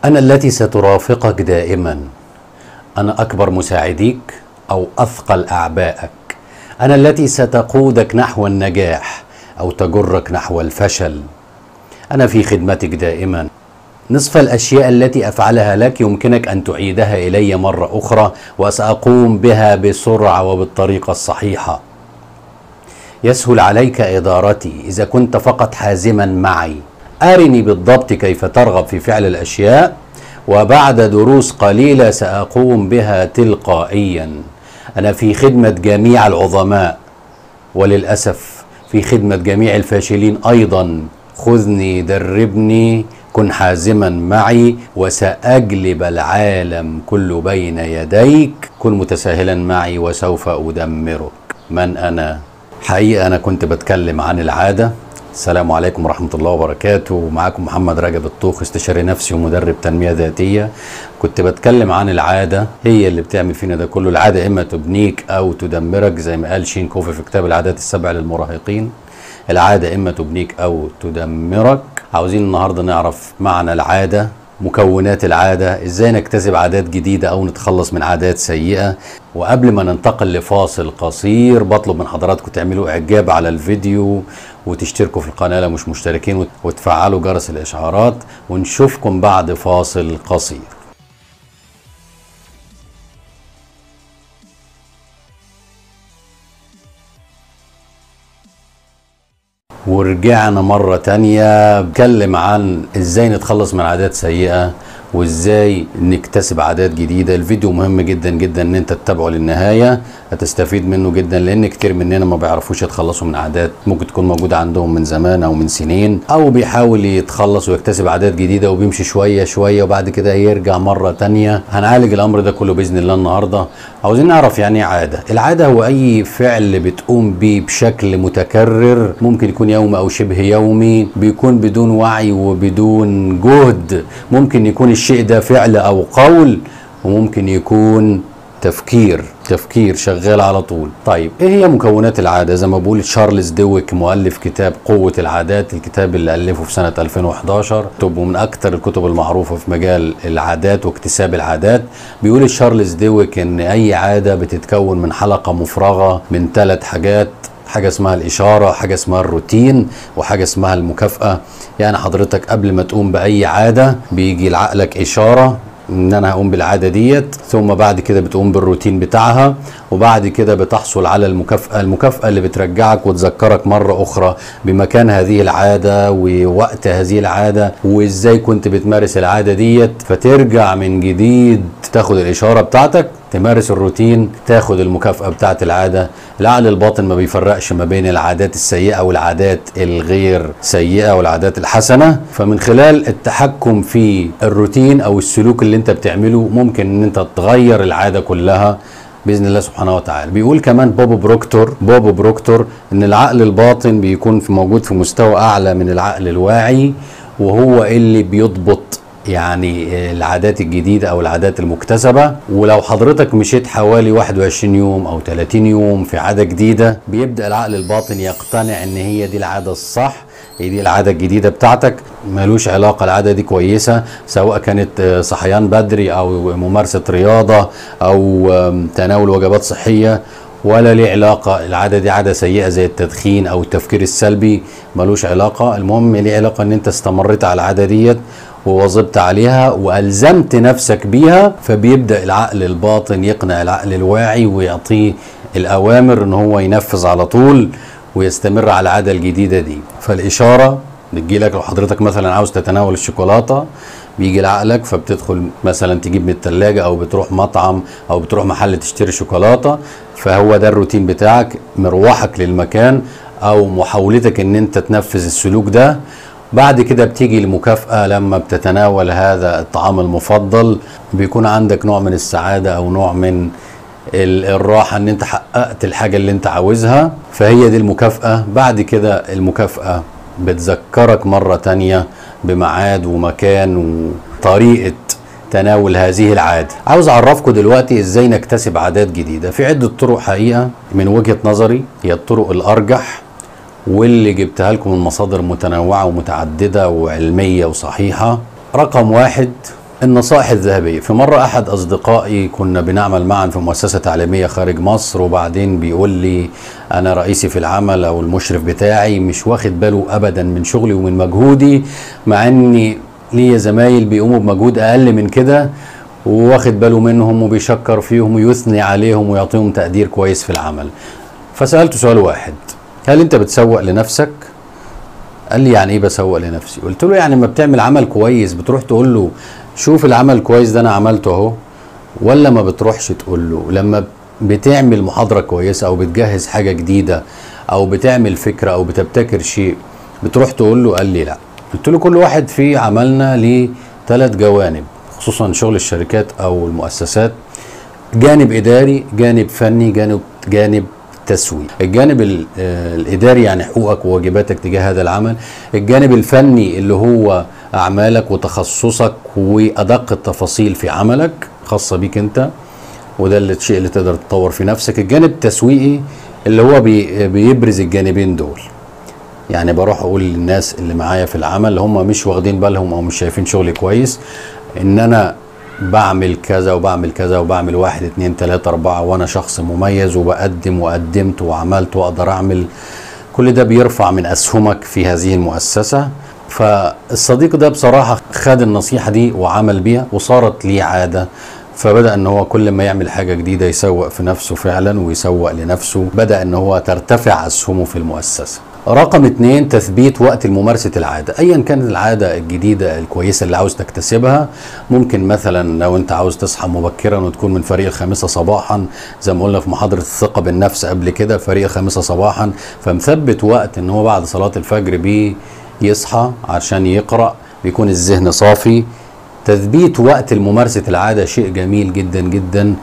أنا التي سترافقك دائما أنا أكبر مساعديك أو أثقل أعبائك أنا التي ستقودك نحو النجاح أو تجرك نحو الفشل أنا في خدمتك دائما نصف الأشياء التي أفعلها لك يمكنك أن تعيدها إلي مرة أخرى وسأقوم بها بسرعة وبالطريقة الصحيحة يسهل عليك إدارتي إذا كنت فقط حازما معي أرني بالضبط كيف ترغب في فعل الأشياء وبعد دروس قليلة سأقوم بها تلقائيا أنا في خدمة جميع العظماء وللأسف في خدمة جميع الفاشلين أيضا خذني دربني كن حازما معي وسأجلب العالم كله بين يديك كن متساهلا معي وسوف أدمرك من أنا؟ حقيقة أنا كنت بتكلم عن العادة السلام عليكم ورحمة الله وبركاته معاكم محمد رجب الطوخ استشاري نفسي ومدرب تنمية ذاتية كنت بتكلم عن العادة هي اللي بتعمل فينا ده كله العادة إما تبنيك أو تدمرك زي ما قال شين كوفي في كتاب العادات السبع للمراهقين العادة إما تبنيك أو تدمرك عاوزين النهاردة نعرف معنى العادة مكونات العادة ازاي نكتسب عادات جديدة او نتخلص من عادات سيئة وقبل ما ننتقل لفاصل قصير بطلب من حضراتكم تعملوا اعجاب على الفيديو وتشتركوا في القناة لو مش مشتركين وتفعلوا جرس الاشعارات ونشوفكم بعد فاصل قصير ورجعنا مرة تانية بتكلم عن ازاي نتخلص من عادات سيئة وازاي نكتسب عادات جديدة الفيديو مهم جدا جدا ان انت تتابعه للنهاية هتستفيد منه جدا لان كتير مننا ما بيعرفوش يتخلصوا من عادات ممكن تكون موجودة عندهم من زمان او من سنين او بيحاول يتخلص ويكتسب عادات جديدة وبيمشي شوية شوية وبعد كده يرجع مرة تانية هنعالج الامر ده كله باذن الله النهاردة عاوزين نعرف يعني ايه عادة العادة هو اي فعل بتقوم بيه بشكل متكرر ممكن يكون يومي او شبه يومي بيكون بدون وعي وبدون جهد ممكن يكون الشيء ده فعل او قول وممكن يكون تفكير تفكير شغال على طول طيب ايه هي مكونات العاده زي ما بقول تشارلز دويك مؤلف كتاب قوه العادات الكتاب اللي الفه في سنه 2011 كتب من اكثر الكتب المعروفه في مجال العادات واكتساب العادات بيقول تشارلز دويك ان اي عاده بتتكون من حلقه مفرغه من ثلاث حاجات حاجه اسمها الاشاره حاجه اسمها الروتين وحاجه اسمها المكافاه يعني حضرتك قبل ما تقوم باي عاده بيجي لعقلك اشاره ان انا هقوم بالعاده ديت ثم بعد كده بتقوم بالروتين بتاعها وبعد كده بتحصل على المكافاه المكافاه اللي بترجعك وتذكرك مره اخرى بمكان هذه العاده ووقت هذه العاده وازاي كنت بتمارس العاده ديت فترجع من جديد تاخد الاشاره بتاعتك تمارس الروتين تاخد المكافأة بتاعت العادة العقل الباطن ما بيفرقش ما بين العادات السيئة والعادات الغير سيئة والعادات الحسنة فمن خلال التحكم في الروتين أو السلوك اللي انت بتعمله ممكن ان انت تغير العادة كلها باذن الله سبحانه وتعالى بيقول كمان بوب بروكتور بوب بروكتور ان العقل الباطن بيكون في موجود في مستوى اعلى من العقل الواعي وهو اللي بيضبط يعني العادات الجديدة أو العادات المكتسبة ولو حضرتك مشيت حوالي 21 يوم أو 30 يوم في عادة جديدة بيبدأ العقل الباطن يقتنع إن هي دي العادة الصح هي دي العادة الجديدة بتاعتك ملوش علاقة العادة دي كويسة سواء كانت صحيان بدري أو ممارسة رياضة أو تناول وجبات صحية ولا ليه علاقة العادة دي عادة سيئة زي التدخين أو التفكير السلبي ملوش علاقة المهم ليه علاقة إن أنت استمريت على العادة ديت وواظبت عليها والزمت نفسك بيها فبيبدا العقل الباطن يقنع العقل الواعي ويعطيه الاوامر ان هو ينفذ على طول ويستمر على العاده الجديده دي فالاشاره بتجي لك لو حضرتك مثلا عاوز تتناول الشوكولاته بيجي لعقلك فبتدخل مثلا تجيب من الثلاجه او بتروح مطعم او بتروح محل تشتري شوكولاته فهو ده الروتين بتاعك مروحك للمكان او محاولتك ان انت تنفذ السلوك ده بعد كده بتيجي المكافأة لما بتتناول هذا الطعام المفضل بيكون عندك نوع من السعادة أو نوع من الراحة ان انت حققت الحاجة اللي انت عاوزها فهي دي المكافأة بعد كده المكافأة بتذكرك مرة تانية بميعاد ومكان وطريقة تناول هذه العادة عاوز اعرفكم دلوقتي ازاي نكتسب عادات جديدة في عدة طرق حقيقة من وجهة نظري هي الطرق الارجح واللي جبتها لكم من مصادر متنوعة ومتعددة وعلمية وصحيحة رقم واحد النصائح الذهبية في مرة أحد أصدقائي كنا بنعمل معا في مؤسسة تعليمية خارج مصر وبعدين بيقول لي أنا رئيسي في العمل أو المشرف بتاعي مش واخد باله أبدا من شغلي ومن مجهودي مع إني ليا زمايل بيقوموا بمجهود أقل من كده وواخد باله منهم وبيشكر فيهم ويثني عليهم ويعطيهم تقدير كويس في العمل فسألته سؤال واحد هل أنت بتسوق لنفسك؟ قال لي يعني ايه بسوق لنفسي قلت له يعني لما بتعمل عمل كويس بتروح تقول له شوف العمل كويس ده انا عملته اهو ولا ما بتروحش تقول له لما بتعمل محاضره كويسه او بتجهز حاجه جديده او بتعمل فكره او بتبتكر شيء بتروح تقول له قال لي لا قلت له كل واحد في عملنا ليه ثلاث جوانب خصوصا شغل الشركات او المؤسسات جانب اداري جانب فني جانب جانب تسويق الجانب ال- آه، الاداري يعني حقوقك وواجباتك تجاه هذا العمل الجانب الفني اللي هو اعمالك وتخصصك وادق التفاصيل في عملك خاصه بيك انت وده اللي- الشيء اللي تقدر تطور في نفسك الجانب التسويقي اللي هو بي بيبرز الجانبين دول يعني بروح اقول للناس اللي معايا في العمل اللي هم مش واخدين بالهم او مش شايفين شغلي كويس ان انا بعمل كذا وبعمل كذا وبعمل واحد اتنين تلاتة اربعة وانا شخص مميز وبقدم وقدمت وعملت واقدر اعمل كل ده بيرفع من اسهمك في هذه المؤسسة فالصديق ده بصراحة خد النصيحة دي وعمل بيها وصارت ليه عادة فبدأ ان هو كل ما يعمل حاجة جديدة يسوق في نفسه فعلا ويسوق لنفسه بدأ ان هو ترتفع اسهمه في المؤسسة رقم اتنين تثبيت وقت الممارسة العادة ايا كانت العادة الجديدة الكويسة اللي عاوز تكتسبها ممكن مثلا لو انت عاوز تصحى مبكرا وتكون من فريق الخامسة صباحا زي ما قلنا في محاضرة الثقة بالنفس قبل كده فريق الخامسة صباحا فمثبت وقت ان هو بعد صلاة الفجر بيه يصحى عشان يقرأ بيكون الذهن صافي تثبيت وقت الممارسة العادة شيء جميل جدا جدا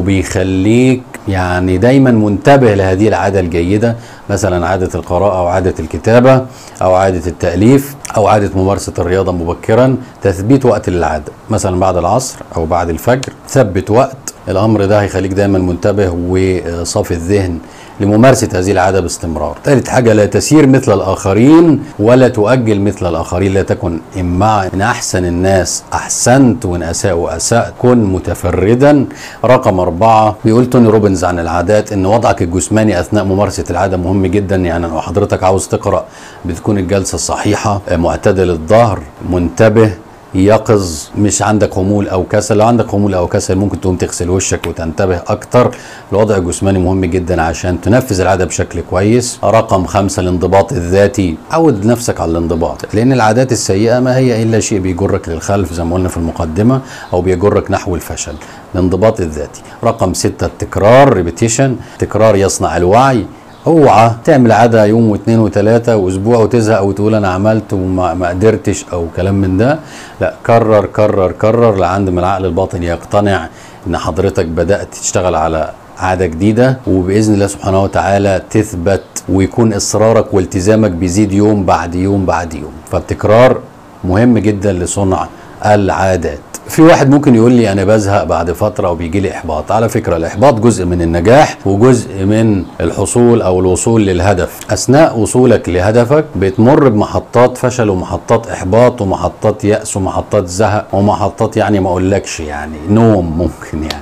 وبيخليك يعني دايما منتبه لهذه العادة الجيدة مثلا عادة القراءة أو عادة الكتابة أو عادة التأليف أو عادة ممارسة الرياضة مبكرا تثبيت وقت للعادة مثلا بعد العصر أو بعد الفجر ثبت وقت الأمر ده هيخليك دايما منتبه وصافي الذهن لممارسة هذه العادة باستمرار ثالث حاجة لا تسير مثل الآخرين ولا تؤجل مثل الآخرين لا تكن إمع إن أحسن الناس أحسنت وإن أساءوا أسأت كن متفردا رقم أربعة بيقول توني روبنز عن العادات إن وضعك الجسماني أثناء ممارسة العادة مهم جدا يعني لو حضرتك عاوز تقرأ بتكون الجلسة صحيحة معتدل الظهر منتبه يقظ مش عندك خمول او كسل لو عندك خمول او كسل ممكن تقوم تغسل وشك وتنتبه اكتر الوضع الجسماني مهم جدا عشان تنفذ العاده بشكل كويس رقم خمسة الانضباط الذاتي عود نفسك على الانضباط لان العادات السيئه ما هي الا شيء بيجرك للخلف زي ما قلنا في المقدمه او بيجرك نحو الفشل الانضباط الذاتي رقم ستة التكرار ريبيتيشن تكرار يصنع الوعي اوعى تعمل عاده يوم واثنين وثلاثه واسبوع وتزهق وتقول انا عملت وما ما قدرتش او كلام من ده لا كرر كرر كرر لعند ما العقل الباطن يقتنع ان حضرتك بدات تشتغل على عاده جديده وباذن الله سبحانه وتعالى تثبت ويكون اصرارك والتزامك بيزيد يوم بعد يوم بعد يوم فالتكرار مهم جدا لصنع العادات في واحد ممكن يقول لي انا بزهق بعد فتره او بيجي لي احباط على فكره الاحباط جزء من النجاح وجزء من الحصول او الوصول للهدف اثناء وصولك لهدفك بتمر بمحطات فشل ومحطات احباط ومحطات ياس ومحطات زهق ومحطات يعني ما اقولكش يعني نوم ممكن يعني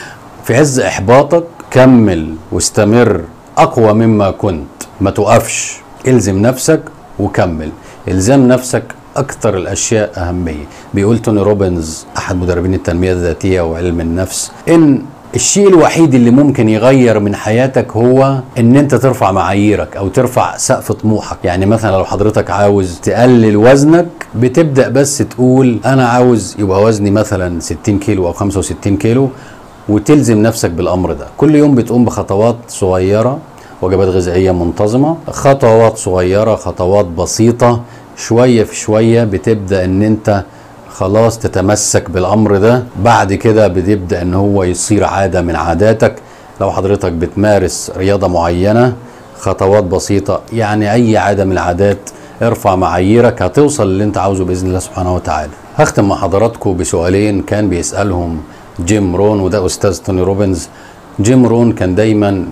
في عز احباطك كمل واستمر اقوى مما كنت ما توقفش الزم نفسك وكمل الزام نفسك اكثر الاشياء اهميه بيقول توني روبنز احد مدربين التنميه الذاتيه وعلم النفس ان الشيء الوحيد اللي ممكن يغير من حياتك هو ان انت ترفع معاييرك او ترفع سقف طموحك يعني مثلا لو حضرتك عاوز تقلل وزنك بتبدا بس تقول انا عاوز يبقى وزني مثلا 60 كيلو او 65 كيلو وتلزم نفسك بالامر ده كل يوم بتقوم بخطوات صغيره وجبات غذائيه منتظمه خطوات صغيره خطوات بسيطه شويه في شويه بتبدا ان انت خلاص تتمسك بالامر ده بعد كده بتبدا ان هو يصير عاده من عاداتك لو حضرتك بتمارس رياضه معينه خطوات بسيطه يعني اي عاده من العادات ارفع معاييرك هتوصل اللي انت عاوزه باذن الله سبحانه وتعالى هختم مع حضراتكم بسؤالين كان بيسالهم جيم رون وده استاذ توني روبنز جيم رون كان دايما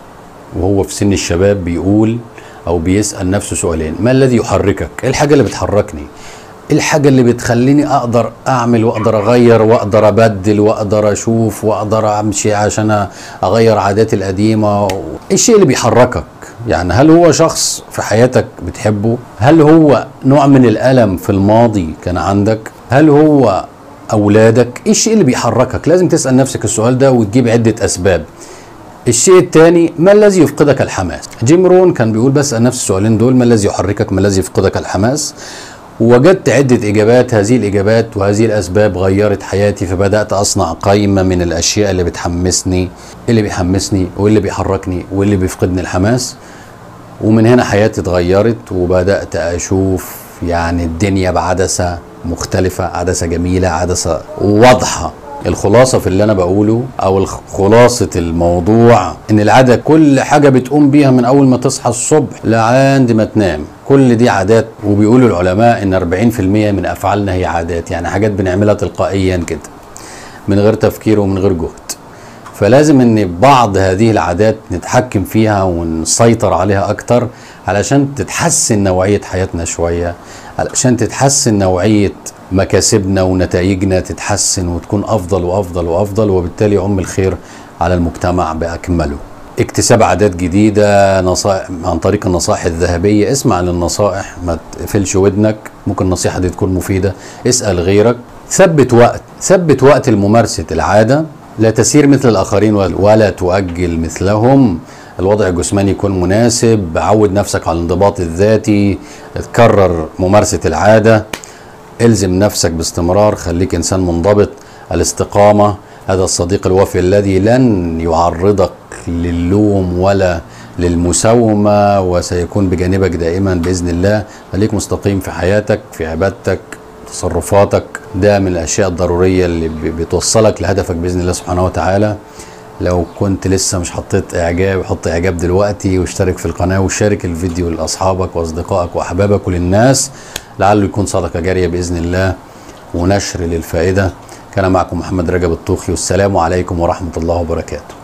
وهو في سن الشباب بيقول او بيسال نفسه سؤالين ما الذي يحركك ايه الحاجه اللي بتحركني الحاجة اللي بتخليني أقدر أعمل وأقدر أغير وأقدر أبدل وأقدر أشوف وأقدر أمشي عشان أغير عاداتي القديمة الشيء اللي بيحركك يعني هل هو شخص في حياتك بتحبه هل هو نوع من الألم في الماضي كان عندك هل هو أولادك إيه الشيء اللي بيحركك لازم تسأل نفسك السؤال ده وتجيب عدة أسباب الشيء الثاني ما الذي يفقدك الحماس جيم رون كان بيقول بسأل نفس السؤالين دول ما الذي يحركك ما الذي يفقدك الحماس ووجدت عدة إجابات هذه الإجابات وهذه الأسباب غيرت حياتي فبدأت أصنع قائمة من الأشياء اللي بتحمسني اللي بيحمسني واللي بيحركني واللي بيفقدني الحماس ومن هنا حياتي اتغيرت وبدأت أشوف يعني الدنيا بعدسة مختلفة عدسة جميلة عدسة واضحة الخلاصة في اللي أنا بقوله أو خلاصة الموضوع إن العادة كل حاجة بتقوم بيها من أول ما تصحى الصبح لعند ما تنام كل دي عادات وبيقولوا العلماء إن 40% من أفعالنا هي عادات يعني حاجات بنعملها تلقائيا كده من غير تفكير ومن غير جهد فلازم ان بعض هذه العادات نتحكم فيها ونسيطر عليها اكتر علشان تتحسن نوعية حياتنا شوية علشان تتحسن نوعية مكاسبنا ونتائجنا تتحسن وتكون افضل وافضل وافضل وبالتالي يعم الخير على المجتمع باكمله اكتساب عادات جديدة نصائح عن طريق النصائح الذهبية اسمع للنصائح ما تقفلش ودنك ممكن النصيحة دي تكون مفيدة اسأل غيرك ثبت وقت ثبت وقت لممارسة العادة لا تسير مثل الآخرين ولا تؤجل مثلهم الوضع الجسماني يكون مناسب عود نفسك على الانضباط الذاتي تكرر ممارسة العادة الزم نفسك باستمرار خليك إنسان منضبط الاستقامة هذا الصديق الوفي الذي لن يعرضك للوم ولا للمساومة وسيكون بجانبك دائما بإذن الله خليك مستقيم في حياتك في عبادتك تصرفاتك ده من الاشياء الضروريه اللي بتوصلك لهدفك باذن الله سبحانه وتعالى لو كنت لسه مش حطيت اعجاب حط اعجاب دلوقتي واشترك في القناه وشارك الفيديو لاصحابك واصدقائك واحبابك وللناس لعله يكون صدقه جاريه باذن الله ونشر للفائده كان معكم محمد رجب الطوخي والسلام عليكم ورحمه الله وبركاته